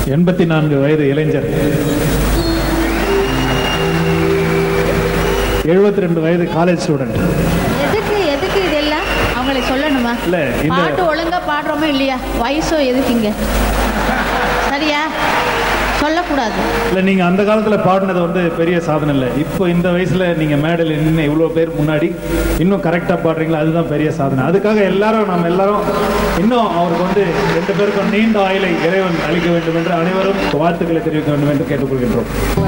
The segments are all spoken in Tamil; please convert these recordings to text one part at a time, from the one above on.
எண்பத்தி நான்கு வயது இளைஞர் எழுபத்தி ரெண்டு வயது காலேஜ் ஸ்டூடெண்ட் எதுக்கு எதுக்கு இதெல்லாம் அவங்களுக்கு சொல்லணுமா இல்ல, இந்த- பாட்டு ஒழுங்கா பாடுறோமோ இல்லையா வயசோ எதுக்குங்க சரியா சொல்லக்கூடாது இல்லை நீங்கள் அந்த காலத்தில் பாடினது வந்து பெரிய சாதனை இல்லை இப்போ இந்த வயசில் நீங்கள் மேடையில் நின்று இவ்வளோ பேர் முன்னாடி இன்னும் கரெக்டாக பாடுறீங்களா அதுதான் பெரிய சாதனை அதுக்காக எல்லாரும் நம்ம எல்லாரும் இன்னும் அவருக்கு வந்து ரெண்டு பேருக்கும் நீண்ட ஆயுளை இறைவன் அளிக்க வேண்டும் என்று அனைவரும் வாழ்த்துக்களை தெரிவிக்க வேண்டும் என்று கேட்டுக்கொள்கின்றோம்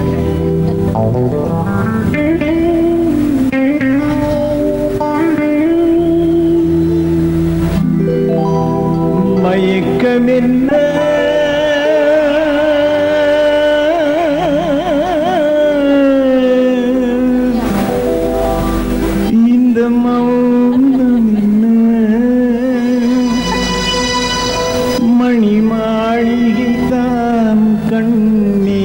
மயக்கமென்ன இந்த மௌனம் என்ன மணி மாளிகை தான் கண்ணே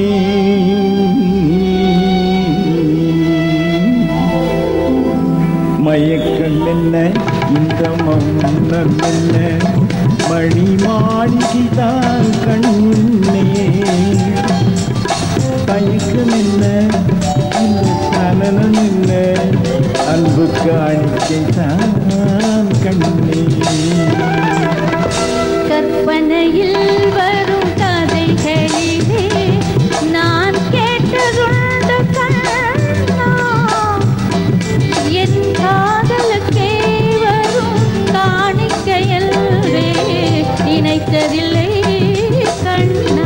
மயக்கம் என்ன இந்த மௌனம் என்ன மணி மாளிகை தான் கண்ணே தயக்கம் என்ன இந்த சலனம் என்ன அன்பு காணிக்கை தான் கண்ணே கற்பனையில் வரும் கதைகளிலே நான் கேட்டதுண்டு கண்ணா என் காதலுக்கே வரும் காணிக்கையல்வே நினைத்ததில்லை கண்ணா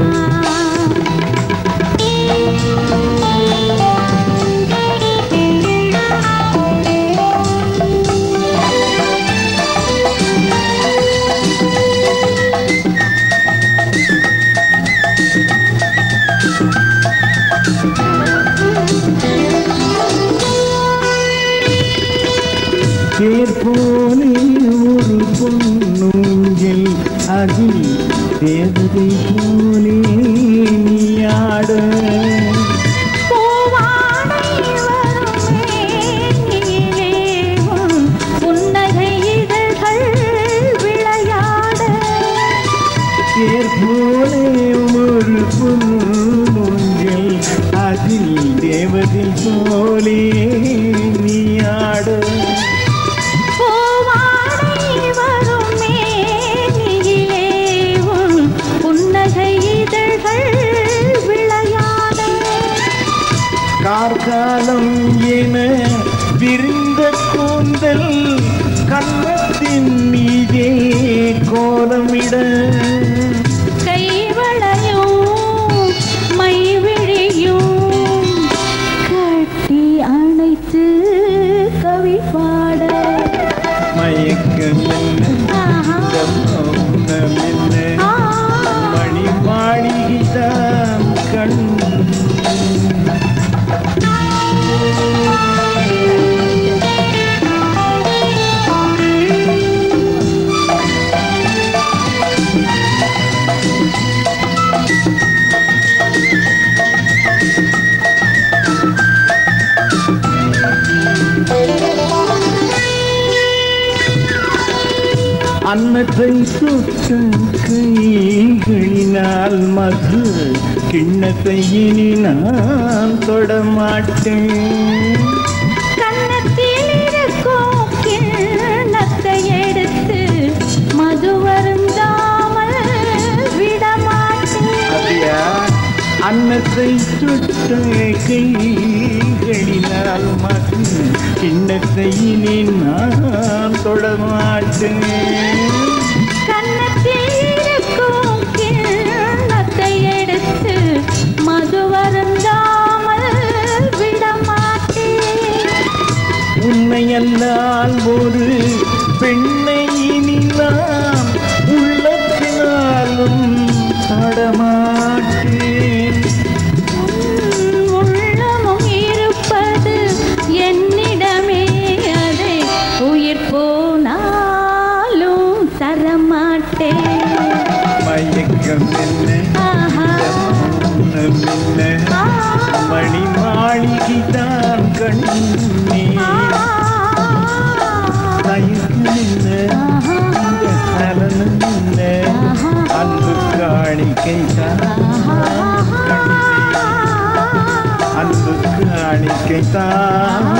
தேர் போலே ஒரு பொன்னூஞ்சல் அதில் தேவதை போலே நீயாட பூவாடை வரும் மேனியிலே உன் புன்னகை இதழ்கள் விளையாட தேர் போலே ஒரு பொன்னூஞ்சல் அதில் தேவதை போலே நீயாட பூவாடை வரும் மேனியிலே உன் புன்னகை இதழ்கள் விளையாட கார்காலம் என விரிந்த கூந்தல் கன்னத்தின் மீதே கோலமிட கைவளையும் மைவிழியும் கட்டி அணைத்து கவி பாட மயக்கம் என்ன ஆஹா. இந்த மௌனம் என்ன ஆ மணி மாளிகைதான் கண் அன்னத்தை சுட்ட கைகளினால் மது கிண்ணத்தை இனி நான் தொடமாட்டேன் கன்னத்தில் இருக்கும் கிண்ணத்தை எடுத்து மது வருந்தாமல் விடமாட்டேன் அப்படியா அன்னத்தை சுட்ட கைகளினால் மது கிண்ணத்தை இனி நான் தொடமாட்டேன் கன்னத்தில் இருக்கும் கிண்ணத்தை எடுத்து மது வருந்தாமல் விடமாட்டேன் உண்மையல்லால் ஒரு பெண்ணை இனி நான் உள்ளத்தினாலும் தடமாட்டேன் உன் உள்ளமும் இருப்பது என்னிடமே அதை உயிர் போனாலும் தரமாட்டேன் மயக்கம் என்ன ஆஹா. மௌனம் என்ன ஆ. மணி மாளிகை தான் கண்ணே ஆஹா. தயக்கம் என்ன இந்த சலனம் என்ன அன்பு காண காணிக்கை தான் அன்புக்கு காணிக்கை தான்